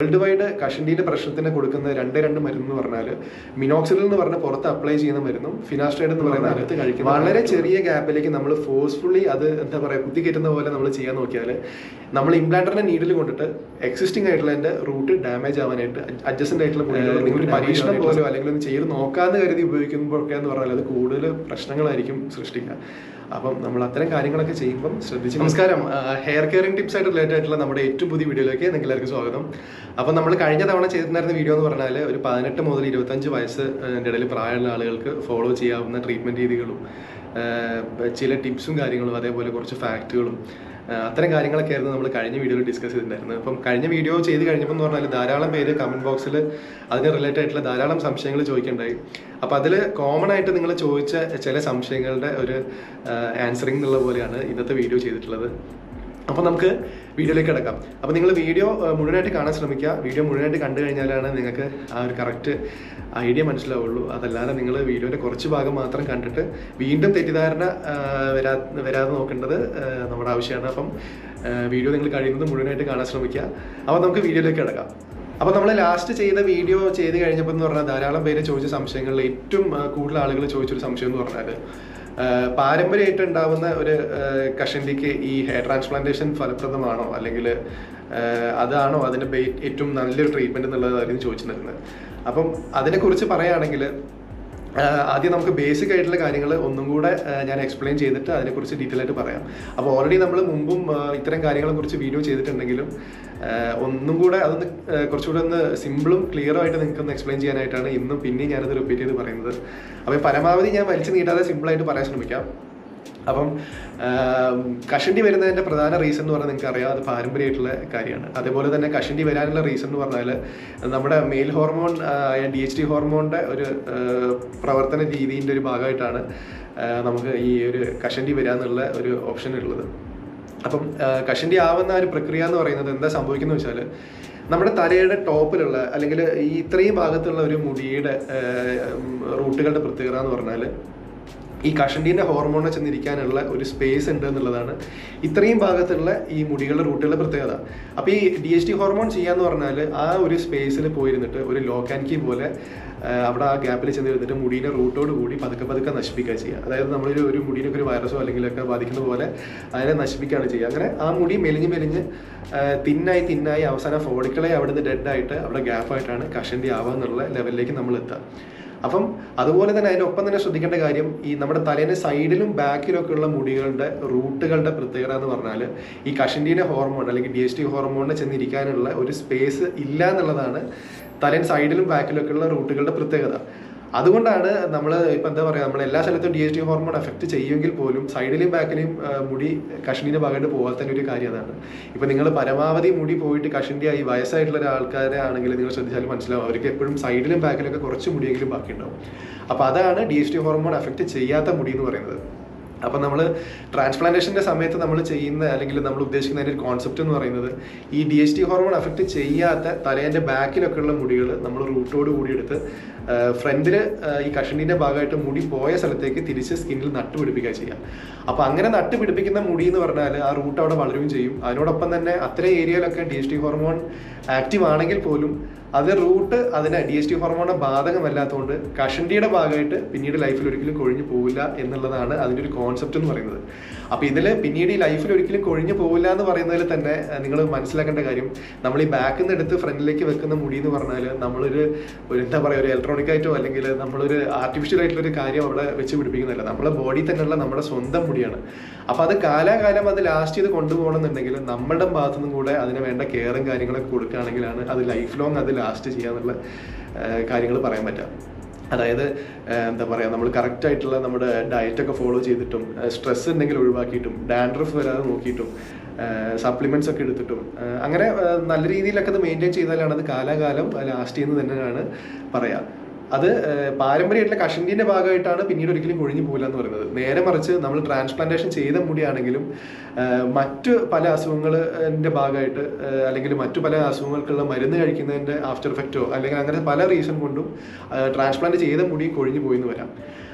world wide കഷണ്ടിയുടെ പ്രശ്നത്തിന് കൊടുക്കുന്ന രണ്ട് രണ്ട് മരുന്ന് എന്ന് പറഞ്ഞാൽ മിനോക്സിഡിൽ എന്ന് പറഞ്ഞ പുറത്ത് അപ്ലൈ ചെയ്യുന്ന മരുന്നും ഫിനാസ്റ്റൈഡ് എന്ന് പറയുന്ന അകത്ത് കഴിക്കുന്ന വളരെ ചെറിയ ഗ്യാപ്പിലേക്ക് നമ്മൾ ഫോഴ്സ്ഫുള്ളി അത് എന്താ പറയുക കുത്തിക്കയറ്റുന്ന പോലെ നമ്മൾ ചെയ്യാൻ നോക്കിയാൽ നമ്മൾ ഇംപ്ലാന്ററിന്റെ നീഡിൽ കൊണ്ടിട്ട് എക്സിസ്റ്റിംഗ് ആയിട്ടുള്ള അതിന്റെ റൂട്ട് ഡാമേജ് ആവാനായിട്ട് അഡ്ജസ്റ്റന്റ് ആയിട്ടുള്ള നിങ്ങൾ ഒരു പരീക്ഷണം പോലോ അല്ലെങ്കിൽ ഒന്ന് ചെയ്ത് നോക്കാന്ന് കരുതി ഉപയോഗിക്കുമ്പോഴൊക്കെ എന്ന് പറഞ്ഞാൽ അത് കൂടുതൽ പ്രശ്നങ്ങളായിരിക്കും സൃഷ്ടിക്കുക അപ്പം നമ്മൾ അത്തരം കാര്യങ്ങളൊക്കെ ചെയ്യുമ്പം ശ്രദ്ധിച്ച് നമസ്കാരം ഹെയർ കെയറിംഗ് ടിപ്സ് ആയിട്ട് റിലേറ്റഡ് ആയിട്ടുള്ള നമ്മുടെ ഏറ്റവും പുതിയ വീഡിയോയിലേക്ക് നിങ്ങൾക്ക് എല്ലാവർക്കും സ്വാഗതം അപ്പം നമ്മൾ കഴിഞ്ഞ തവണ ചെയ്തിട്ടുണ്ടായിരുന്ന വീഡിയോ എന്ന് പറഞ്ഞാൽ ഒരു പതിനെട്ട് മുതൽ ഇരുപത്തഞ്ച് വയസ്സ് എൻ്റെ ഇടയിൽ പ്രായമുള്ള ആളുകൾക്ക് ഫോളോ ചെയ്യാവുന്ന ട്രീറ്റ്മെൻറ്റ് രീതികളും ആ, ചില ടിപ്സും കാര്യങ്ങളും അതേപോലെ കുറച്ച് ഫാക്റ്റുകളും ആ, അത്തരം കാര്യങ്ങളൊക്കെ ആയിരുന്നു നമ്മൾ കഴിഞ്ഞ വീഡിയോയിൽ ഡിസ്കസ് ചെയ്തിട്ടുണ്ടായിരുന്നത് അപ്പം കഴിഞ്ഞ വീഡിയോ ചെയ്ത് കഴിഞ്ഞപ്പോൾ എന്ന് പറഞ്ഞാൽ ധാരാളം പേര് കമൻറ്റ് ബോക്സിൽ അതിന് റിലേറ്റഡ് ആയിട്ടുള്ള ധാരാളം സംശയങ്ങൾ ചോദിക്കുകയുണ്ടായി അപ്പോൾ അതിൽ കോമൺ ആയിട്ട് നിങ്ങൾ ചോദിച്ച ചില സംശയങ്ങളുടെ ഒരു ആൻസറിങ് എന്നുള്ള പോലെയാണ് ഇന്നത്തെ വീഡിയോ ചെയ്തിട്ടുള്ളത് അപ്പോൾ നമുക്ക് വീഡിയോയിലേക്ക് കിടക്കാം അപ്പോൾ നിങ്ങൾ വീഡിയോ ഏഹ്, മുഴുവനായിട്ട് കാണാൻ ശ്രമിക്കുക വീഡിയോ മുഴുവനായിട്ട് കണ്ടു കഴിഞ്ഞാലാണ് നിങ്ങൾക്ക് ആ ഒരു കറക്റ്റ് ഐഡിയ മനസ്സിലാവുള്ളൂ അതല്ലാതെ നിങ്ങൾ വീഡിയോയുടെ കുറച്ച് ഭാഗം മാത്രം കണ്ടിട്ട് വീണ്ടും തെറ്റിദ്ധാരണ ഏഹ്, വരാ വരാതെ നോക്കേണ്ടത് ഏഹ്, നമ്മുടെ ആവശ്യമാണ് അപ്പം ഏഹ്, വീഡിയോ നിങ്ങൾ കഴിയുന്നത് മുഴുവനായിട്ട് കാണാൻ ശ്രമിക്കുക അപ്പോൾ നമുക്ക് വീഡിയോയിലേക്ക് കിടക്കാം അപ്പോൾ നമ്മൾ ലാസ്റ്റ് ചെയ്ത വീഡിയോ ചെയ്ത് കഴിഞ്ഞപ്പോൾ എന്ന് പറഞ്ഞാൽ ധാരാളം പേര് ചോദിച്ച സംശയങ്ങളിൽ ഏറ്റവും ആ, കൂടുതൽ ആളുകൾ ചോദിച്ചൊരു സംശയം എന്ന് പറഞ്ഞാൽ ആ, പാരമ്പര്യമായിട്ട് ഉണ്ടാവുന്ന ഒരു ആ, കഷണ്ടിക്ക് ഈ ഹെയർ ട്രാൻസ്പ്ലാന്റേഷൻ ഫലപ്രദമാണോ അല്ലെങ്കിൽ ആ, അതാണോ അതിന്റെ ബേ- ഏറ്റവും നല്ലൊരു ട്രീറ്റ്മെന്റ് എന്നുള്ളതായിരുന്നു ചോദിച്ചിരുന്നത് അപ്പം അതിനെക്കുറിച്ച് പറയുകയാണെങ്കിൽ ആഹ് ആദ്യം നമുക്ക് ബേസിക് ആയിട്ടുള്ള കാര്യങ്ങൾ ഒന്നും കൂടെ ആഹ് ഞാൻ എക്സ്പ്ലെയിൻ ചെയ്തിട്ട് അതിനെക്കുറിച്ച് ഡീറ്റെയിൽ ആയിട്ട് പറയാം അപ്പോൾ ഓൾറെഡി നമ്മൾ മുമ്പും ആഹ് ഇത്തരം കാര്യങ്ങളെ കുറിച്ച് വീഡിയോ ചെയ്തിട്ടുണ്ടെങ്കിലും ആഹ് ഒന്നും കൂടെ അതൊന്ന് ആഹ് കുറച്ചുകൂടെ ഒന്ന് സിമ്പിളും ക്ലിയറും ആയിട്ട് നിങ്ങൾക്ക് ഒന്ന് എക്സ്പ്ലെയിൻ ചെയ്യാനായിട്ടാണ് ഇന്നും പിന്നെയും ഞാനത് റിപ്പീറ്റ് ചെയ്ത് പറയുന്നത് അപ്പോൾ പരമാവധി ഞാൻ വലിച്ചു നീട്ടാതെ സിമ്പിളായിട്ട് പറയാൻ ശ്രമിക്കാം അപ്പം ആം, കഷണ്ടി വരുന്നതിന്റെ പ്രധാന റീസൺ എന്ന് പറഞ്ഞാൽ നിങ്ങൾക്ക് അറിയാം അത് പാരമ്പര്യമായിട്ടുള്ള കാര്യമാണ് അതേപോലെ തന്നെ കഷണ്ടി വരാനുള്ള റീസൺ എന്ന് പറഞ്ഞാൽ നമ്മുടെ മെയിൽ ഹോർമോൺ ആയ ഡി എച്ച് ഡി ഹോർമോണിന്റെ ഒരു ആ, പ്രവർത്തന രീതിൻ്റെ ഒരു ഭാഗമായിട്ടാണ് ആ, നമുക്ക് ഈ ഒരു കഷണ്ടി വരാന്നുള്ള ഒരു ഓപ്ഷൻ ഉള്ളത് അപ്പം ആ, കഷണ്ടി ആവുന്ന ഒരു പ്രക്രിയ എന്ന് പറയുന്നത് എന്താ സംഭവിക്കുന്നത് വെച്ചാൽ നമ്മുടെ തലയുടെ ടോപ്പിലുള്ള അല്ലെങ്കിൽ ഈ ഇത്രയും ഭാഗത്തുള്ള ഒരു മുടിയുടെ ആ, ഉം, റൂട്ടുകളുടെ പ്രത്യേകത എന്ന് പറഞ്ഞാൽ ഈ കഷണ്ടീൻ്റെ ഹോർമോണിനെ ചെന്നിരിക്കാനുള്ള ഒരു സ്പേസ് ഉണ്ട് എന്നുള്ളതാണ് ഇത്രയും ഭാഗത്തുള്ള ഈ മുടികളുടെ റൂട്ടുകളുടെ പ്രത്യേകത അപ്പോൾ ഈ ഡി എച്ച് ടി ഹോർമോൺ ചെയ്യാന്ന് പറഞ്ഞാൽ ആ ഒരു സ്പേസിൽ പോയിരുന്നിട്ട് ഒരു ലോക്ക് ആൻഡ് കീ പോലെ ആ, അവിടെ ആ ഗ്യാപ്പിൽ ചെന്ന് ഇരുന്നിട്ട് മുടീനെ റൂട്ടോട് കൂടി പതുക്കെ പതുക്കെ നശിപ്പിക്കുക ചെയ്യുക അതായത് നമ്മളൊരു ഒരു മുടീനൊക്കെ ഒരു വൈറസോ അല്ലെങ്കിലൊക്കെ ബാധിക്കുന്ന പോലെ അതിനെ നശിപ്പിക്കുകയാണ് ചെയ്യുക അങ്ങനെ ആ മുടി മെലിഞ്ഞ് മെലിഞ്ഞ് ആ, തിന്നായി തിന്നായി അവസാനം ഫോളിക്കളെ അവിടുന്ന് ഡെഡായിട്ട് അവിടെ ഗ്യാപ്പായിട്ടാണ് കഷണ്ടി ആവുക എന്നുള്ള ലെവലിലേക്ക് നമ്മൾ എത്തുക അപ്പം അതുപോലെ തന്നെ അതിൻ്റെ ഒപ്പം തന്നെ ശ്രദ്ധിക്കേണ്ട കാര്യം ഈ നമ്മുടെ തലേൻ്റെ സൈഡിലും ബാക്കിലും ഒക്കെ ഉള്ള മുടികളുടെ റൂട്ടുകളുടെ പ്രത്യേകത എന്ന് പറഞ്ഞാൽ ഈ കഷണ്ടീൻ്റെ ഹോർമോൺ അല്ലെങ്കിൽ ഡി എസ് ടി ഹോർമോണിനെ ചെന്നിരിക്കാനുള്ള ഒരു സ്പേസ് ഇല്ല എന്നുള്ളതാണ് തലേൻ സൈഡിലും ബാക്കിലും ഒക്കെ ഉള്ള റൂട്ടുകളുടെ പ്രത്യേകത അതുകൊണ്ടാണ് നമ്മൾ ഇപ്പം എന്താ പറയുക നമ്മൾ എല്ലാ സ്ഥലത്തും D S T hormone effect ചെയ്യുമെങ്കിൽ പോലും സൈഡിലും ബാക്കിലും ആ, മുടി കഷണ്ടിൻ്റെ ഭാഗമായിട്ട് പോകാത്തതിൻ്റെ ഒരു കാര്യം അതാണ് ഇപ്പം നിങ്ങൾ പരമാവധി മുടി പോയിട്ട് കഷണ്ടിയായി വയസ്സായിട്ടുള്ള ഒരാൾക്കാരെ ആണെങ്കിൽ നിങ്ങൾ ശ്രദ്ധിച്ചാൽ മനസ്സിലാവും അവർക്ക് എപ്പോഴും സൈഡിലും ബാക്കിലൊക്കെ കുറച്ച് മുടിയെങ്കിലും ബാക്കിയുണ്ടാവും അപ്പോൾ അതാണ് D S T hormone effect ചെയ്യാത്ത മുടി എന്ന് പറയുന്നത് അപ്പം നമ്മൾ ട്രാൻസ്പ്ലാന്റേഷൻ്റെ സമയത്ത് നമ്മൾ ചെയ്യുന്ന അല്ലെങ്കിൽ നമ്മൾ ഉദ്ദേശിക്കുന്ന അതിൻ്റെ ഒരു കോൺസെപ്റ്റ് എന്ന് പറയുന്നത് ഈ D H T hormone effect ചെയ്യാത്ത തലേൻ്റെ ബാക്കിലൊക്കെ ഉള്ള മുടികൾ നമ്മൾ റൂട്ടോട് കൂടി എടുത്ത് ഫ്രണ്ടിൽ ഈ കഷണ്ടിൻ്റെ ഭാഗമായിട്ട് മുടി പോയ സ്ഥലത്തേക്ക് തിരിച്ച് സ്കിന്നിൽ നട്ട് പിടിപ്പിക്കുക ചെയ്യുക അപ്പോൾ അങ്ങനെ നട്ട് പിടിപ്പിക്കുന്ന മുടി എന്ന് പറഞ്ഞാൽ ആ റൂട്ട് അവിടെ വളരുകയും ചെയ്യും അതിനോടൊപ്പം തന്നെ അത്തരം ഏരിയയിലൊക്കെ D H T hormone active ആണെങ്കിൽ പോലും അത് റൂട്ട് അതിന് ഡി എസ് ടി ഹോർമോണിനെ ബാധകമല്ലാത്തതുകൊണ്ട് കഷണ്ടിയുടെ ഭാഗമായിട്ട് പിന്നീട് ലൈഫിൽ ഒരിക്കലും കൊഴിഞ്ഞു പോവില്ല എന്നുള്ളതാണ് അതിൻ്റെ ഒരു കോൺസെപ്റ്റ് എന്ന് പറയുന്നത് അപ്പോൾ ഇതിൽ പിന്നീട് ഈ ലൈഫിൽ ഒരിക്കലും കൊഴിഞ്ഞു പോവില്ല എന്ന് പറയുന്നതിൽ തന്നെ നിങ്ങൾ മനസ്സിലാക്കേണ്ട കാര്യം നമ്മൾ ഈ ബാക്കിൽ നിന്ന് എടുത്ത് ഫ്രണ്ടിലേക്ക് വെക്കുന്ന മുടി എന്ന് പറഞ്ഞാൽ നമ്മളൊരു ഒരു എന്താ പറയുക ഒരു ഇലക്ട്രോണിക് ആയിട്ടോ അല്ലെങ്കിൽ നമ്മളൊരു ആർട്ടിഫിഷ്യൽ ആയിട്ടുള്ള ഒരു കാര്യം അവിടെ വെച്ച് പിടിപ്പിക്കുന്നില്ല നമ്മളെ ബോഡി തന്നെയുള്ള നമ്മുടെ സ്വന്തം മുടിയാണ് അപ്പോൾ അത് കാലാകാലം അത് ലാസ്റ്റ് ചെയ്ത് കൊണ്ടുപോകണമെന്നുണ്ടെങ്കിൽ നമ്മുടെ ഭാഗത്തു നിന്നും കൂടെ അതിന് വേണ്ട കെയറും കാര്യങ്ങളൊക്കെ കൊടുക്കുകയാണെങ്കിലാണ് അത് ലൈഫ് ലോങ് അത് ലാസ്റ്റ് ചെയ്യാന്നുള്ള കാര്യങ്ങൾ പറയാൻ പറ്റുക അതായത് ആ, എന്താ പറയുക നമ്മൾ കറക്റ്റ് ആയിട്ടുള്ള നമ്മുടെ ഡയറ്റൊക്കെ ഫോളോ ചെയ്തിട്ടും സ്ട്രെസ് ഉണ്ടെങ്കിൽ ഒഴിവാക്കിയിട്ടും ഡാൻഡ്രഫ് വരാതെ നോക്കിയിട്ടും സപ്ലിമെന്റ്സ് ഒക്കെ എടുത്തിട്ടും ആ, അങ്ങനെ ആ, നല്ല രീതിയിലൊക്കെ അത് മെയിൻറ്റെയിൻ ചെയ്താലാണ് അത് കാലാകാലം ലാസ്റ്റ് ചെയ്യുന്നത് തന്നെയാണ് പറയാം അത് ഏഹ്, പാരമ്പര്യമായിട്ടുള്ള കഷണ്ടിന്റെ ഭാഗമായിട്ടാണ് പിന്നീട് ഒരിക്കലും കൊഴിഞ്ഞു പോകില്ല എന്ന് പറയുന്നത് നേരെ മറിച്ച് നമ്മൾ ട്രാൻസ്പ്ലാന്റേഷൻ ചെയ്ത മുടിയാണെങ്കിലും ഏഹ്, മറ്റു പല അസുഖങ്ങളുടെ ഭാഗമായിട്ട് ഏഹ്, അല്ലെങ്കിൽ മറ്റു പല അസുഖങ്ങൾക്കുള്ള മരുന്ന് കഴിക്കുന്നതിന്റെ ആഫ്റ്റർ എഫക്റ്റോ അല്ലെങ്കിൽ അങ്ങനെ പല റീസൺ കൊണ്ടും ട്രാൻസ്പ്ലാന്റ് ചെയ്ത മുടിയും കൊഴിഞ്ഞു പോയി എന്ന് വരാം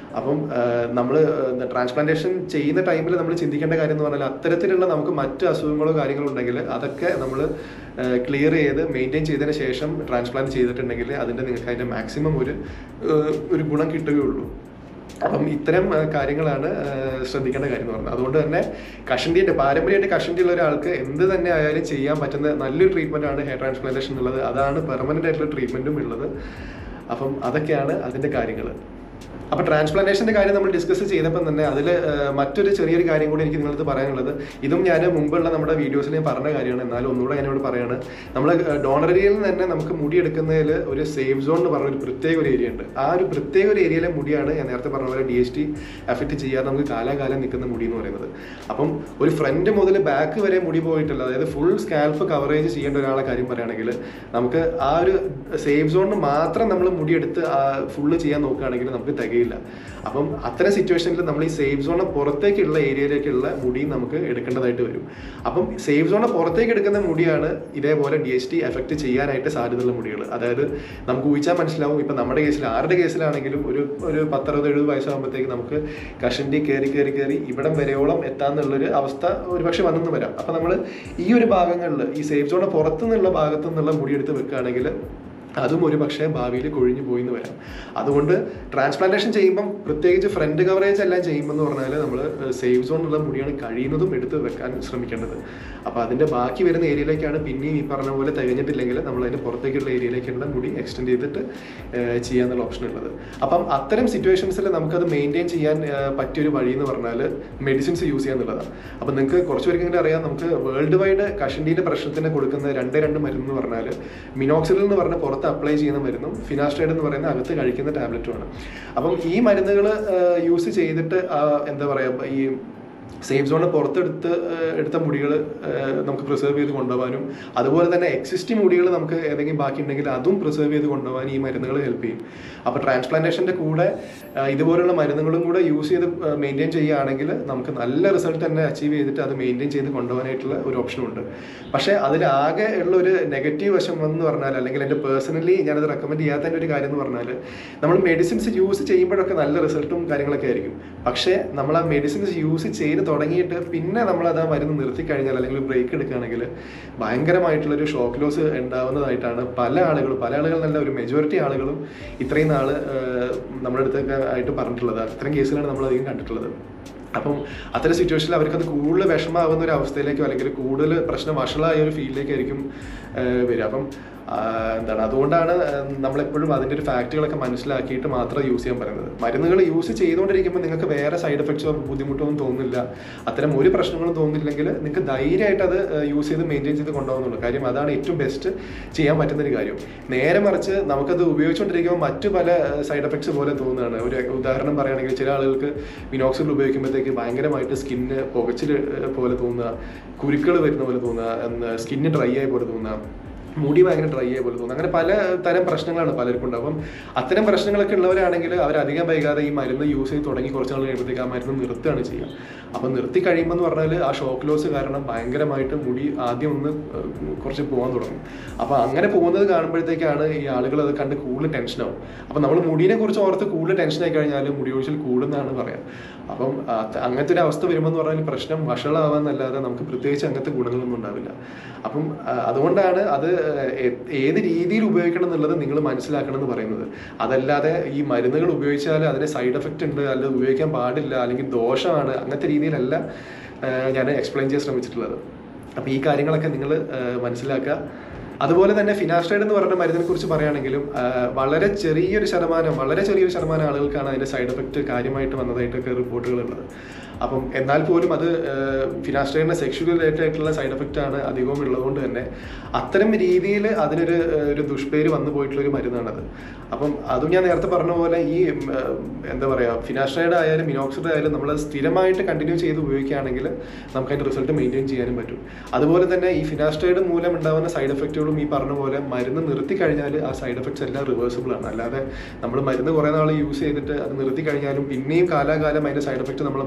അപ്പം നമ്മൾ ട്രാൻസ്പ്ലാന്റേഷൻ ചെയ്യുന്ന ടൈമിൽ നമ്മൾ ചിന്തിക്കേണ്ട കാര്യം എന്ന് പറഞ്ഞാൽ അത്തരത്തിലുള്ള നമുക്ക് മറ്റ് അസുഖങ്ങളോ കാര്യങ്ങളോ ഉണ്ടെങ്കിൽ അതൊക്കെ നമ്മൾ ക്ലിയർ ചെയ്ത് മെയിൻറ്റെയിൻ ചെയ്തതിന് ശേഷം ട്രാൻസ്പ്ലാന്റ് ചെയ്തിട്ടുണ്ടെങ്കിൽ അതിൻ്റെ നിങ്ങൾക്ക് അതിൻ്റെ മാക്സിമം ഒരു ഏഹ്, ഒരു ഗുണം കിട്ടുകയുള്ളൂ അപ്പം ഇത്തരം ആ, കാര്യങ്ങളാണ് ആ, ശ്രദ്ധിക്കേണ്ട കാര്യം എന്ന് പറഞ്ഞത് അതുകൊണ്ട് തന്നെ കഷണ്ടിയുടെ പാരമ്പര്യമായിട്ട് കഷണ്ടി ഉള്ള ഒരാൾക്ക് എന്ത് തന്നെ ആയാലും ചെയ്യാൻ പറ്റുന്ന നല്ലൊരു ട്രീറ്റ്മെന്റ് ആണ് ഹെയർ ട്രാൻസ്പ്ലാന്റേഷൻ ഉള്ളത് അതാണ് പെർമനന്റ് ആയിട്ടുള്ള ട്രീറ്റ്മെന്റും ഉള്ളത് അപ്പം അതൊക്കെയാണ് അതിന്റെ കാര്യങ്ങൾ അപ്പൊ ട്രാൻസ്പ്ലാന്റേഷന്റെ കാര്യം നമ്മൾ ഡിസ്കസ് ചെയ്തപ്പോൾ തന്നെ അതിൽ മറ്റൊരു ചെറിയൊരു കാര്യം കൂടി എനിക്ക് നിങ്ങളടുത്ത് പറയാനുള്ളത് ഇതും ഞാൻ മുമ്പുള്ള നമ്മുടെ വീഡിയോസിൽ ഞാൻ പറഞ്ഞ കാര്യമാണ് എന്നാലും ഒന്നുകൂടെ ഞാനിവിടെ പറയാണ് നമ്മൾ ഡോണർ ഏരിയയിൽ നിന്ന് തന്നെ നമുക്ക് മുടി എടുക്കുന്നതിൽ ഒരു സേഫ് സോൺ എന്ന് പറഞ്ഞ ഒരു പ്രത്യേക ഒരു ഏരിയ ഉണ്ട് ആ ഒരു പ്രത്യേക ഒരു ഏരിയയിലെ മുടിയാണ് ഞാൻ നേരത്തെ പറഞ്ഞ പോലെ ഡി എസ് ടി എഫക്ട് ചെയ്യാതെ നമുക്ക് കാലാകാലം നിൽക്കുന്ന മുടി എന്ന് പറയുന്നത് അപ്പം ഒരു ഫ്രണ്ട് മുതൽ ബാക്ക് വരെ മുടി പോയിട്ടില്ല അതായത് ഫുൾ സ്കാൽപ്പ് കവറേജ് ചെയ്യേണ്ട ഒരാളെ കാര്യം പറയുകയാണെങ്കിൽ നമുക്ക് ആ ഒരു സേഫ് സോണിന് മാത്രം നമ്മൾ മുടിയെടുത്ത് ഫുള്ള് ചെയ്യാൻ നോക്കുകയാണെങ്കിൽ നമുക്ക് തികയില്ല അപ്പം അത്തരം സിറ്റുവേഷനിൽ നമ്മൾ ഈ സേഫ് സോണിന് പുറത്തേക്കുള്ള ഏരിയയിലേക്കുള്ള മുടി നമുക്ക് എടുക്കേണ്ടതായിട്ട് വരും അപ്പം സേഫ് സോണിന് പുറത്തേക്ക് എടുക്കുന്ന മുടിയാണ് ഇതേപോലെ ഡി എച്ച് ടി എഫക്ട് ചെയ്യാനായിട്ട് സാധ്യതയുള്ള മുടികൾ അതായത് നമുക്ക് ഊഹിച്ചാൽ മനസ്സിലാവും ഇപ്പം നമ്മുടെ കേസിൽ ആരുടെ കേസിലാണെങ്കിലും ഒരു ഒരു പത്തറുപത് എഴുപത് വയസ്സാകുമ്പോഴത്തേക്ക് നമുക്ക് കഷണ്ടി കയറി കയറി കയറി ഇവിടം വരെയോളം എത്താന്നുള്ളൊരു അവസ്ഥ ഒരുപക്ഷെ വന്നെന്ന് വരാം അപ്പം നമ്മൾ ഈ ഒരു ഭാഗങ്ങളിൽ ഈ സേഫ് സോണിന് പുറത്തു നിന്നുള്ള ഭാഗത്തു നിന്നുള്ള മുടിയെടുത്ത് വെക്കുകയാണെങ്കിൽ അതും ഒരു പക്ഷേ ഭാവിയിൽ കൊഴിഞ്ഞു പോയി എന്ന് വരാം അതുകൊണ്ട് ട്രാൻസ്പ്ലാന്റേഷൻ ചെയ്യുമ്പം പ്രത്യേകിച്ച് ഫ്രണ്ട് കവറേജ് എല്ലാം ചെയ്യുമ്പോൾ എന്ന് പറഞ്ഞാൽ നമ്മൾ സേഫ് സോണിലുള്ള മുടിയാണ് കഴിയുന്നതും എടുത്ത് വെക്കാൻ ശ്രമിക്കേണ്ടത് അപ്പോൾ അതിൻ്റെ ബാക്കി വരുന്ന ഏരിയയിലേക്കാണ് പിന്നെയും ഈ പറഞ്ഞ പോലെ തികഞ്ഞിട്ടില്ലെങ്കിൽ നമ്മൾ അതിൻ്റെ പുറത്തേക്കുള്ള ഏരിയയിലേക്കുള്ള മുടി എക്സ്റ്റെൻഡ് ചെയ്തിട്ട് ഏഹ്, ചെയ്യാന്നുള്ള ഓപ്ഷൻ ഉള്ളത് അപ്പം അത്തരം സിറ്റുവേഷൻസിൽ നമുക്കത് മെയിൻറ്റെയിൻ ചെയ്യാൻ ഏഹ്, പറ്റിയൊരു വഴി എന്ന് പറഞ്ഞാൽ മെഡിസിൻസ് യൂസ് ചെയ്യാന്നുള്ളതാണ് അപ്പം നിങ്ങൾക്ക് കുറച്ച് പേർക്കെങ്കിലും അറിയാം നമുക്ക് വേൾഡ് വൈഡ് കഷണ്ടീൻ്റെ പ്രശ്നത്തിന് കൊടുക്കുന്ന രണ്ട് രണ്ട് മരുന്ന് എന്ന് പറഞ്ഞാൽ മിനോക്സിഡിൽ എന്ന് പറഞ്ഞ പുറത്ത് അപ്ലൈ ചെയ്യുന്ന മരുന്നും ഫിനാസ്റ്റൈഡ് എന്ന് പറയുന്ന അകത്ത് കഴിക്കുന്ന ടാബ്ലറ്റുമാണ് അപ്പം ഈ മരുന്നുകൾ യൂസ് ചെയ്തിട്ട് ആ, എന്താ പറയുക ഈ സേഫ് സോണ് പുറത്തെടുത്ത് ഏഹ്, എടുത്ത മുടികൾ നമുക്ക് പ്രിസർവ് ചെയ്ത് കൊണ്ടുപോകാനും അതുപോലെ തന്നെ എക്സിസ്റ്റിംഗ് മുടികൾ നമുക്ക് ഏതെങ്കിലും ബാക്കി ഉണ്ടെങ്കിൽ അതും പ്രിസർവ് ചെയ്ത് കൊണ്ടുപോകാൻ ഈ മരുന്നുകൾ ഹെൽപ്പ് ചെയ്യും അപ്പോൾ ട്രാൻസ്പ്ലാന്റേഷൻ്റെ കൂടെ ആ, ഇതുപോലുള്ള മരുന്നുകളും കൂടെ യൂസ് ചെയ്ത് മെയിൻറ്റെയിൻ ചെയ്യുകയാണെങ്കിൽ നമുക്ക് നല്ല റിസൾട്ട് തന്നെ അച്ചീവ് ചെയ്തിട്ട് അത് മെയിൻറ്റെയിൻ ചെയ്ത് കൊണ്ടുപോകാനായിട്ടുള്ള ഒരു ഓപ്ഷനും ഉണ്ട് പക്ഷേ അതിലാകെ ഉള്ള ഒരു നെഗറ്റീവ് വശം എന്ന് പറഞ്ഞാൽ അല്ലെങ്കിൽ എൻ്റെ പേഴ്സണലി ഞാനത് റെക്കമെൻഡ് ചെയ്യാത്തതിൻ്റെ ഒരു കാര്യം എന്ന് പറഞ്ഞാൽ നമ്മൾ മെഡിസിൻസ് യൂസ് ചെയ്യുമ്പോഴൊക്കെ നല്ല റിസൾട്ടും കാര്യങ്ങളൊക്കെ ആയിരിക്കും പക്ഷേ നമ്മൾ ആ മെഡിസിൻസ് യൂസ് ചെയ്ത് തുടങ്ങിയിട്ട് പിന്നെ നമ്മൾ അത് ആ മരുന്ന് നിർത്തി കഴിഞ്ഞാൽ അല്ലെങ്കിൽ ബ്രേക്ക് എടുക്കുകയാണെങ്കിൽ ഭയങ്കരമായിട്ടുള്ളൊരു ഷോക്ക് ലോസ് ഉണ്ടാവുന്നതായിട്ടാണ് പല ആളുകളും പല ആളുകൾ നല്ല ഒരു മെജോറിറ്റി ആളുകളും ഇത്രയും നാൾ നമ്മുടെ അടുത്തൊക്കെ ആയിട്ട് പറഞ്ഞിട്ടുള്ളത് അത്തരം കേസുകളാണ് നമ്മൾ അധികം കണ്ടിട്ടുള്ളത് അപ്പം അത്തരം സിറ്റുവേഷനിൽ അവർക്കത് കൂടുതൽ വിഷമാവുന്ന ഒരു അവസ്ഥയിലേക്കോ അല്ലെങ്കിൽ കൂടുതൽ പ്രശ്നം വഷളായ ഒരു ഫീൽഡിലേക്കായിരിക്കും ഏഹ് വരിക അപ്പം ആഹ് എന്താണ് അതുകൊണ്ടാണ് ഏഹ് നമ്മളെപ്പോഴും അതിൻ്റെ ഒരു ഫാക്റ്റുകളൊക്കെ മനസ്സിലാക്കിയിട്ട് മാത്രം യൂസ് ചെയ്യാൻ പറയുന്നത് മരുന്നുകൾ യൂസ് ചെയ്തുകൊണ്ടിരിക്കുമ്പോൾ നിങ്ങൾക്ക് വേറെ സൈഡ് എഫക്ട്സോ ബുദ്ധിമുട്ടോ ഒന്നും തോന്നുന്നില്ല അത്തരം ഒരു പ്രശ്നങ്ങളും തോന്നുന്നില്ലെങ്കിൽ നിങ്ങൾക്ക് ധൈര്യമായിട്ട് അത് യൂസ് ചെയ്ത് മെയിൻറ്റെയിൻ ചെയ്ത് കൊണ്ടുപോകുന്നുള്ളൂ കാര്യം അതാണ് ഏറ്റവും ബെസ്റ്റ് ചെയ്യാൻ പറ്റുന്ന ഒരു കാര്യം നേരെ മറിച്ച് നമുക്കത് ഉപയോഗിച്ചുകൊണ്ടിരിക്കുമ്പോൾ മറ്റു പല സൈഡ് എഫക്ട്സ് പോലെ തോന്നുകയാണ് ഒരു ഉദാഹരണം പറയുകയാണെങ്കിൽ ചില ആളുകൾക്ക് മിനോക്സിൽ ഉപയോഗിക്കുമ്പോഴത്തേക്ക് ഭയങ്കരമായിട്ട് സ്കിന്ന് പുകച്ചിൽ ഏഹ്, പോലെ തോന്നുക കുരുക്കൾ വരുന്ന പോലെ തോന്നുക സ്കിന്ന് ഡ്രൈ ആയ പോലെ തോന്നുക മുടി ഭയങ്കര ഡ്രൈ ആയ പോലെ തോന്നുന്നു അങ്ങനെ പല തരം പ്രശ്നങ്ങളാണ് പലർക്കും ഉണ്ടാവും അപ്പം അത്തരം പ്രശ്നങ്ങളൊക്കെ ഉള്ളവരാണെങ്കിൽ അവർ അധികം വൈകാതെ ഈ മരുന്ന് യൂസ് ചെയ്ത് തുടങ്ങി കുറച്ച് നാൾ കഴിയുമ്പോഴത്തേക്ക് ആ മരുന്ന് നിർത്തുകയാണ് ചെയ്യുക അപ്പം നിർത്തി കഴിയുമ്പോൾ എന്ന് പറഞ്ഞാൽ ആ ഷോക്ക് ലോസ് കാരണം ഭയങ്കരമായിട്ട് മുടി ആദ്യം ഒന്ന് ഏഹ്, കുറച്ച് പോകാൻ തുടങ്ങും അപ്പോൾ അങ്ങനെ പോകുന്നത് കാണുമ്പോഴത്തേക്കാണ് ഈ ആളുകൾ അത് കണ്ട് കൂടുതൽ ടെൻഷനാവും അപ്പം നമ്മൾ മുടിയെ കുറിച്ച് ഓർത്ത് കൂടുതൽ ടെൻഷൻ ആയി കഴിഞ്ഞാൽ മുടി ഒഴിച്ചിൽ കൂടുന്നതാണ് പറയാം അപ്പം അത് അങ്ങനത്തെ ഒരു അവസ്ഥ വരുമ്പോൾ എന്ന് പറഞ്ഞാൽ പ്രശ്നം വഷളാവാന്നല്ലാതെ നമുക്ക് പ്രത്യേകിച്ച് അങ്ങനത്തെ ഗുണങ്ങളൊന്നും ഉണ്ടാവില്ല അപ്പം ആ, അതുകൊണ്ടാണ് അത് ഏ- ഏത് രീതിയിൽ ഉപയോഗിക്കണം എന്നുള്ളത് നിങ്ങൾ മനസ്സിലാക്കണം എന്ന് പറയുന്നത് അതല്ലാതെ ഈ മരുന്നുകൾ ഉപയോഗിച്ചാൽ അതിന് സൈഡ് എഫക്റ്റ് ഉണ്ട് അല്ലെങ്കിൽ ഉപയോഗിക്കാൻ പാടില്ല അല്ലെങ്കിൽ ദോഷമാണ് അങ്ങനത്തെ രീതിയിലല്ല ആ, ഞാൻ എക്സ്പ്ലെയിൻ ചെയ്യാൻ ശ്രമിച്ചിട്ടുള്ളത് അപ്പോൾ ഈ കാര്യങ്ങളൊക്കെ നിങ്ങൾ മനസ്സിലാക്കുക അതുപോലെ തന്നെ ഫിനാസ്റ്റൈഡ് എന്ന് പറഞ്ഞ മരുന്നിനെ കുറിച്ച് പറയുകയാണെങ്കിലും ആ, വളരെ ചെറിയൊരു ശതമാനം വളരെ ചെറിയൊരു ശതമാനം ആളുകൾക്കാണ് അതിന്റെ സൈഡ് എഫക്റ്റ് കാര്യമായിട്ട് വന്നതായിട്ടൊക്കെ റിപ്പോർട്ടുകളുള്ളത് അപ്പം എന്നാൽ പോലും അത് ഫിനാസ്റ്റൈഡിന്റെ സെക്ഷൽ റിലേറ്റഡ് ആയിട്ടുള്ള സൈഡ് എഫക്റ്റ് ആണ് അധികവും ഉള്ളതുകൊണ്ട് തന്നെ അത്തരം രീതിയിൽ അതിനൊരു ആ, ഒരു ദുഷ്പേര് വന്നു പോയിട്ടുള്ള ഒരു മരുന്നാണത് അപ്പം അതും ഞാൻ നേരത്തെ പറഞ്ഞ പോലെ ഈ ഉം, ആ, എന്താ പറയുക ഫിനാസ്റ്റൈഡ് ആയാലും മിനോക്സിഡ് ആയാലും നമ്മൾ സ്ഥിരമായിട്ട് കണ്ടിന്യൂ ചെയ്ത് ഉപയോഗിക്കുകയാണെങ്കിൽ നമുക്ക് അതിന്റെ റിസൾട്ട് മെയിൻറ്റെയിൻ ചെയ്യാനും പറ്റും അതുപോലെ തന്നെ ഈ ഫിനാസ്റ്റൈഡ് മൂലം ഉണ്ടാകുന്ന സൈഡ് എഫക്റ്റുകളും ഈ പറഞ്ഞ പോലെ മരുന്ന് നിർത്തി കഴിഞ്ഞാൽ ആ സൈഡ് എഫക്ട്സ് എല്ലാം റിവേഴ്സിബിൾ ആണ് അല്ലാതെ നമ്മൾ മരുന്ന് കുറേ നാൾ യൂസ് ചെയ്തിട്ട് അത് നിർത്തി കഴിഞ്ഞാലും പിന്നെയും കാലാകാലം അതിന്റെ സൈഡ് എഫക്റ്റ് നമ്മുടെ ബോഡിയിൽ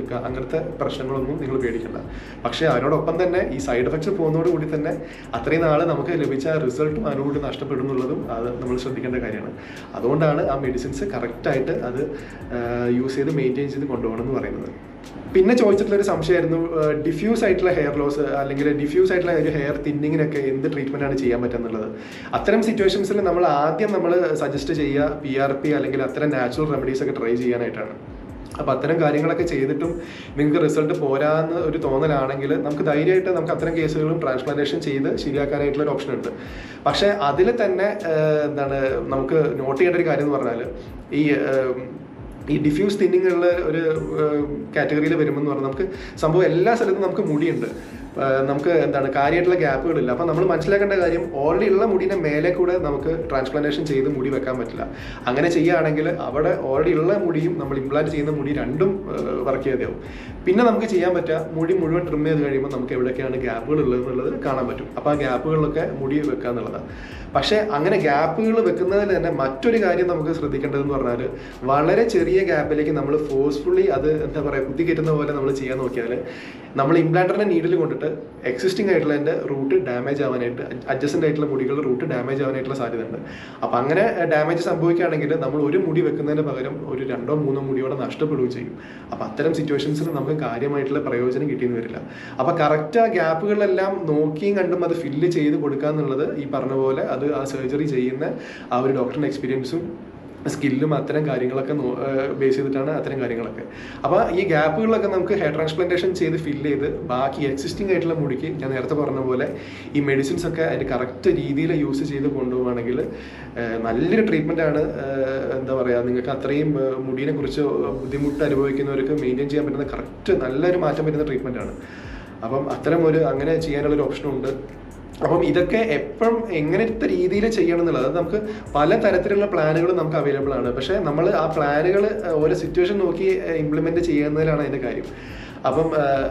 നിൽക്കുക അങ്ങനത്തെ പ്രശ്നങ്ങളൊന്നും നിങ്ങൾ പേടിക്കണ്ട പക്ഷേ അതിനോടൊപ്പം തന്നെ ഈ സൈഡ് എഫക്ട്സ് പോകുന്നതോടുകൂടി തന്നെ അത്രയും നാൾ നമുക്ക് ലഭിച്ച റിസൾട്ടും അതിനോട് നഷ്ടപ്പെടുന്നുള്ളതും അത് നമ്മൾ ശ്രദ്ധിക്കേണ്ട കാര്യമാണ് അതുകൊണ്ടാണ് ആ മെഡിസിൻസ് കറക്റ്റായിട്ട് അത് യൂസ് ചെയ്ത് മെയിൻറ്റെയിൻ ചെയ്ത് കൊണ്ടുപോകണം എന്ന് പറയുന്നത് പിന്നെ ചോദിച്ചിട്ടുള്ള ഒരു സംശയമായിരുന്നു ഡിഫ്യൂസ് ആയിട്ടുള്ള ഹെയർ ലോസ് അല്ലെങ്കിൽ ഡിഫ്യൂസ് ആയിട്ടുള്ള ഒരു ഹെയർ തിന്നിങ്ങിനൊക്കെ എന്ത് ട്രീറ്റ്മെന്റ് ആണ് ചെയ്യാൻ പറ്റുന്നുള്ളത് അത്തരം സിറ്റുവേഷൻസിൽ നമ്മൾ ആദ്യം നമ്മൾ സജസ്റ്റ് ചെയ്യുക പി ആർ പി അല്ലെങ്കിൽ അത്തരം നാച്ചുറൽ റെമഡീസ് ഒക്കെ ട്രൈ ചെയ്യാനായിട്ടാണ് അപ്പോൾ അത്തരം കാര്യങ്ങളൊക്കെ ചെയ്തിട്ടും നിങ്ങൾക്ക് റിസൾട്ട് പോരാന്ന് ഒരു തോന്നലാണെങ്കിൽ നമുക്ക് ധൈര്യമായിട്ട് നമുക്ക് അത്തരം കേസുകളും ട്രാൻസ്പ്ലാന്റേഷൻ ചെയ്ത് ശരിയാക്കാനായിട്ടുള്ള ഒരു ഓപ്ഷൻ ഉണ്ട് പക്ഷേ അതിൽ തന്നെ ഏഹ്, എന്താണ് നമുക്ക് നോട്ട് ചെയ്യേണ്ട ഒരു കാര്യം എന്ന് പറഞ്ഞാൽ ഈ ഏഹ്, ഈ ഡിഫ്യൂസ് തിന്നിങ്ങുള്ള ഒരു കാറ്റഗറിയിൽ വരുമ്പോൾ എന്ന് പറഞ്ഞാൽ നമുക്ക് സംഭവം എല്ലാ സ്ഥലത്തും നമുക്ക് മുടിയുണ്ട് ആ, നമുക്ക് എന്താണ് കാര്യമായിട്ടുള്ള ഗ്യാപ്പുകളില്ല അപ്പം നമ്മൾ മനസ്സിലാക്കേണ്ട കാര്യം ഓൾറെഡി ഉള്ള മുടിയുടെ മേലെ കൂടെ നമുക്ക് ട്രാൻസ്പ്ലാന്റേഷൻ ചെയ്ത് മുടി വെക്കാൻ പറ്റില്ല അങ്ങനെ ചെയ്യുകയാണെങ്കിൽ അവിടെ ഓൾറെഡി ഉള്ള മുടിയും നമ്മൾ ഇംപ്ലാന്റ് ചെയ്യുന്ന മുടി രണ്ടും വർക്ക് ചെയ്തേവും പിന്നെ നമുക്ക് ചെയ്യാൻ പറ്റുക മുടി മുഴുവൻ ട്രിം ചെയ്ത് കഴിയുമ്പോൾ നമുക്ക് എവിടെയൊക്കെയാണ് ഗ്യാപ്പുകൾ ഉള്ളത് എന്നുള്ളത് കാണാൻ പറ്റും അപ്പോൾ ആ ഗ്യാപ്പുകളിലൊക്കെ മുടി വെക്കുക എന്നുള്ളതാണ് പക്ഷേ അങ്ങനെ ഗ്യാപ്പുകൾ വെക്കുന്നതിൽ തന്നെ മറ്റൊരു കാര്യം നമുക്ക് ശ്രദ്ധിക്കേണ്ടതെന്ന് പറഞ്ഞാൽ വളരെ ചെറിയ ഗ്യാപ്പിലേക്ക് നമ്മൾ ഫോഴ്സ്ഫുള്ളി അത് എന്താ പറയുക കുത്തി കയറ്റുന്ന പോലെ നമ്മൾ ചെയ്യാൻ നോക്കിയാൽ നമ്മൾ ഇംപ്ലാന്ററിനെ നീഡിൽ കൊണ്ടിട്ട് എക്സിസ്റ്റിംഗ് ആയിട്ടുള്ള എൻ്റെ റൂട്ട് ഡാമേജ് ആവാനായിട്ട് അഡ്ജസ്റ്റൻ്റ് ആയിട്ടുള്ള മുടികളുടെ റൂട്ട് ഡാമേജ് ആവാനായിട്ടുള്ള സാധ്യത ഉണ്ട് അപ്പം അങ്ങനെ ഡാമേജ് സംഭവിക്കുകയാണെങ്കിൽ നമ്മൾ ഒരു മുടി വെക്കുന്നതിന് പകരം ഒരു രണ്ടോ മൂന്നോ മുടിയോടെ നഷ്ടപ്പെടുകയും ചെയ്യും അപ്പം അത്തരം സിറ്റുവേഷൻസിൽ നമുക്ക് കാര്യമായിട്ടുള്ള പ്രയോജനം കിട്ടിയെന്ന് വരില്ല അപ്പം കറക്റ്റ് ആ ഗ്യാപ്പുകളെല്ലാം നോക്കിയും കണ്ടും അത് ഫില്ല് ചെയ്ത് കൊടുക്കുക എന്നുള്ളത് ഈ പറഞ്ഞ പോലെ അത് ആ സർജറി ചെയ്യുന്ന ആ ഒരു ഡോക്ടറിൻ്റെ എക്സ്പീരിയൻസും സ്കില്ലും അത്തരം കാര്യങ്ങളൊക്കെ ബേസ് ചെയ്തിട്ടാണ് അത്തരം കാര്യങ്ങളൊക്കെ അപ്പോൾ ഈ ഗ്യാപ്പുകളൊക്കെ നമുക്ക് ഹെയർ ട്രാൻസ്പ്ലാന്റേഷൻ ചെയ്ത് ഫില്ല് ചെയ്ത് ബാക്കി എക്സിസ്റ്റിംഗ് ആയിട്ടുള്ള മുടിക്ക് ഞാൻ നേരത്തെ പറഞ്ഞ പോലെ ഈ മെഡിസിൻസ് ഒക്കെ അതിൻ്റെ കറക്റ്റ് രീതിയിൽ യൂസ് ചെയ്ത് കൊണ്ടുപോവുകയാണെങ്കിൽ ഏഹ്, നല്ലൊരു ട്രീറ്റ്മെൻ്റ് ആണ് ഏഹ്, എന്താ പറയുക നിങ്ങൾക്ക് അത്രയും ഏഹ്, മുടിയെ കുറിച്ച് ബുദ്ധിമുട്ട് അനുഭവിക്കുന്നവർക്ക് മെയിൻറ്റെയിൻ ചെയ്യാൻ പറ്റുന്ന കറക്റ്റ് നല്ലൊരു മാറ്റം വരുന്ന ട്രീറ്റ്മെൻ്റ് ആണ് അപ്പം അത്തരം ഒരു അങ്ങനെ ചെയ്യാനുള്ളൊരു ഓപ്ഷനും ഉണ്ട് അപ്പം ഇതൊക്കെ എപ്പോഴും എങ്ങനത്തെ രീതിയിൽ ചെയ്യണം എന്നുള്ളത് അത് നമുക്ക് പല തരത്തിലുള്ള പ്ലാനുകൾ നമുക്ക് അവൈലബിൾ ആണ് പക്ഷേ നമ്മൾ ആ പ്ലാനുകൾ ഓരോ സിറ്റുവേഷൻ നോക്കി ഇംപ്ലിമെന്റ് ചെയ്യുന്നതിലാണ് അതിന്റെ കാര്യം അപ്പം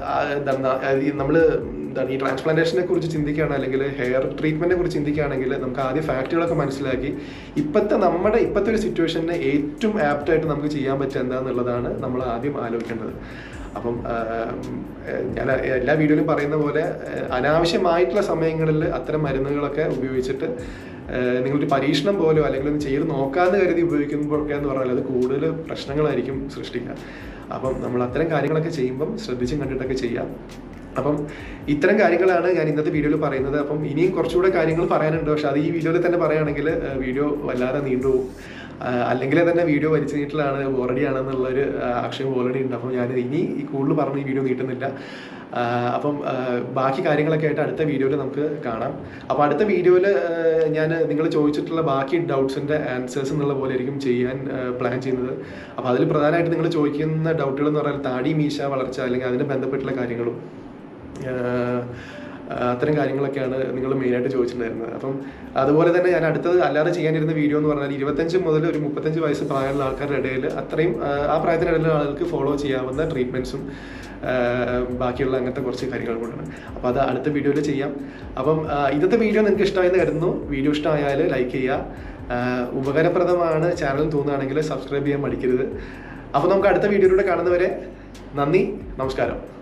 നമ്മൾ എന്താണ് ഈ ട്രാൻസ്പ്ലാന്റേഷനെ കുറിച്ച് ചിന്തിക്കുകയാണ് അല്ലെങ്കിൽ ഹെയർ ട്രീറ്റ്മെന്റിനെ കുറിച്ച് ചിന്തിക്കുകയാണെങ്കിൽ നമുക്ക് ആദ്യം ഫാക്റ്റുകളൊക്കെ മനസ്സിലാക്കി ഇപ്പോഴത്തെ നമ്മുടെ ഇപ്പോഴത്തെ ഒരു സിറ്റുവേഷനെ ഏറ്റവും ആപ്റ്റ് ആയിട്ട് നമുക്ക് ചെയ്യാൻ പറ്റുക എന്താണെന്നുള്ളതാണ് നമ്മൾ ആദ്യം ആലോചിക്കേണ്ടത് അപ്പം ആ, ഉം, ഏഹ്, ഞാൻ എല്ലാ വീഡിയോയിലും പറയുന്ന പോലെ ഏഹ്, അനാവശ്യമായിട്ടുള്ള സമയങ്ങളിൽ അത്തരം മരുന്നുകളൊക്കെ ഉപയോഗിച്ചിട്ട് ഏഹ്, നിങ്ങളൊരു പരീക്ഷണം പോലോ അല്ലെങ്കിൽ ഒന്ന് ചെയ്ത് നോക്കാതെ കരുതി ഉപയോഗിക്കുമ്പോഴൊക്കെ എന്ന് പറഞ്ഞാൽ അത് കൂടുതൽ പ്രശ്നങ്ങളായിരിക്കും സൃഷ്ടിക്കുക അപ്പം നമ്മൾ അത്തരം കാര്യങ്ങളൊക്കെ ചെയ്യുമ്പം ശ്രദ്ധിച്ചും കണ്ടിട്ടൊക്കെ ചെയ്യാം അപ്പം ഇത്തരം കാര്യങ്ങളാണ് ഞാൻ ഇന്നത്തെ വീഡിയോയിൽ പറയുന്നത് അപ്പം ഇനിയും കുറച്ചുകൂടെ കാര്യങ്ങൾ പറയാനുണ്ട് പക്ഷെ അത് ഈ വീഡിയോയിൽ തന്നെ പറയുകയാണെങ്കിൽ വീഡിയോ വല്ലാതെ നീണ്ടുപോകും അല്ലെങ്കിൽ തന്നെ വീഡിയോ വലിച്ചു നീട്ടലാണ് ഓൾറെഡി ആണെന്നുള്ളൊരു ആ, ആക്ഷേപം ഓൾറെഡി ഉണ്ട് അപ്പം ഞാൻ ഇനി ഈ കൂടുതൽ പറഞ്ഞ് ഈ വീഡിയോ നീട്ടുന്നില്ല ആ, അപ്പം ആ, ബാക്കി കാര്യങ്ങളൊക്കെ ആയിട്ട് അടുത്ത വീഡിയോയിൽ നമുക്ക് കാണാം അപ്പോൾ അടുത്ത വീഡിയോയിൽ ഞാൻ നിങ്ങൾ ചോദിച്ചിട്ടുള്ള ബാക്കി ഡൗട്ട്സിൻ്റെ ആൻസേഴ്സ് എന്നുള്ള പോലെ ആയിരിക്കും ചെയ്യാൻ പ്ലാൻ ചെയ്യുന്നത് അപ്പോൾ അതിൽ പ്രധാനമായിട്ട് നിങ്ങൾ ചോദിക്കുന്ന ഡൗട്ടുകൾ എന്ന് പറഞ്ഞാൽ താടി മീശ വളർച്ച അല്ലെങ്കിൽ അതിന് ബന്ധപ്പെട്ടുള്ള കാര്യങ്ങളും ആഹ് അത്തരം കാര്യങ്ങളൊക്കെയാണ് നിങ്ങൾ മെയിനായിട്ട് ചോദിച്ചിട്ടുണ്ടായിരുന്നത് അപ്പം അതുപോലെ തന്നെ ഞാൻ അടുത്തത് അല്ലാതെ ചെയ്യാനിരുന്ന വീഡിയോ എന്ന് പറഞ്ഞാൽ ഇരുപത്തഞ്ച് മുതൽ ഒരു മുപ്പത്തഞ്ച് വയസ്സ് പ്രായമുള്ള ആൾക്കാരുടെ ഇടയിൽ അത്രയും ആഹ് ആ പ്രായത്തിനിടയിലുള്ള ആളുകൾക്ക് ഫോളോ ചെയ്യാവുന്ന ട്രീറ്റ്മെൻറ്റ്സും ബാക്കിയുള്ള അങ്ങനത്തെ കുറച്ച് കാര്യങ്ങൾ കൊണ്ടാണ് അപ്പോൾ അത് അടുത്ത വീഡിയോയിൽ ചെയ്യാം അപ്പം ആഹ് ഇന്നത്തെ വീഡിയോ നിങ്ങൾക്ക് ഇഷ്ടമായെന്ന് കരുതുന്നു വീഡിയോ ഇഷ്ടമായാൽ ലൈക്ക് ചെയ്യുക ആഹ് ഉപകാരപ്രദമാണ് ചാനൽ തോന്നുകയാണെങ്കിൽ സബ്സ്ക്രൈബ് ചെയ്യാൻ മടിക്കരുത് അപ്പോൾ നമുക്ക് അടുത്ത വീഡിയോയിലൂടെ കാണുന്നവരെ നന്ദി നമസ്കാരം